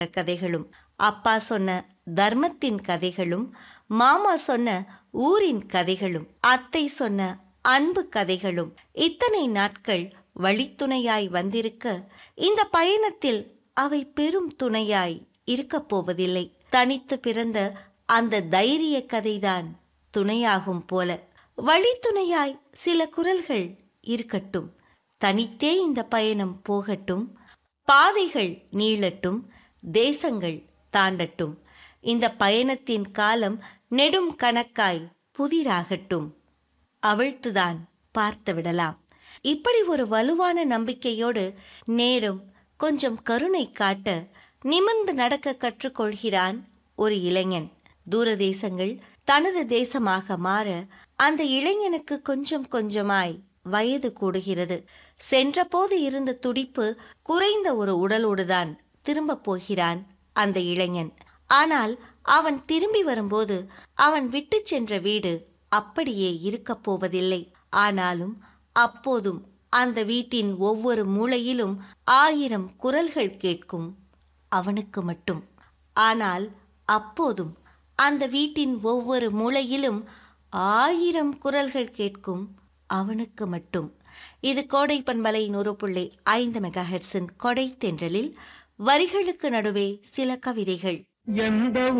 கதைகளும் அப்பா சொன்ன தர்மத்தின் கதைகளும் மாமா சொன்ன ஊரின் கதைகளும் அத்தை சொன்ன அன்பு கதைகளும் இத்தனை நாட்கள் வழித்துணையாய் வந்திருக்க இந்த பயணத்தில் அவை பெரும் துணையாய் இருக்கப் போவதில்லை தனித்து பிறந்த அந்த தைரிய கதைதான் துணையாகும் போல வழித்துணையாய் சில குரல்கள் இருக்கட்டும் தனித்தே இந்த பயணம் போகட்டும் பாதைகள் நீளட்டும் தேசங்கள் தாண்டட்டும் இந்த பயணத்தின் காலம் நெடும் கணக்காய் புதிராகட்டும் அவிழ்த்துதான் பார்த்து விடலாம் இப்படி ஒரு வலுவான நம்பிக்கையோடு நேரம் கொஞ்சம் கருணை காட்ட நிமிர்ந்து நடக்க கற்றுக்கொள்கிறான் ஒரு இளைஞன் தூரதேசங்கள் தனது தேசமாக மாற அந்த இளைஞனுக்கு கொஞ்சம் கொஞ்சமாய் வயது கூடுகிறது சென்றபோது இருந்த துடிப்பு குறைந்த ஒரு உடலோடுதான் திரும்பப் போகிறான் அந்த இளைஞன் ஆனால் அவன் திரும்பி வரும்போது அவன் விட்டு சென்ற வீடு அப்படியே இருக்கப் போவதில்லை ஆனாலும் அப்போதும் அந்த வீட்டின் ஒவ்வொரு மூலையிலும் ஆயிரம் குரல்கள் கேட்கும் அவனுக்கு மட்டும் ஆனால் அப்போதும் அந்த வீட்டின் ஒவ்வொரு மூலையிலும் ஆயிரம் குரல்கள் கேட்கும் அவனுக்கு மட்டும் இது கோடை பண்பலை நூறு புள்ளி ஐந்து மெகா ஹெர்ஸின் கொடை தென்றலில் வரிகளுக்கு நடுவே சில கவிதைகள் எந்த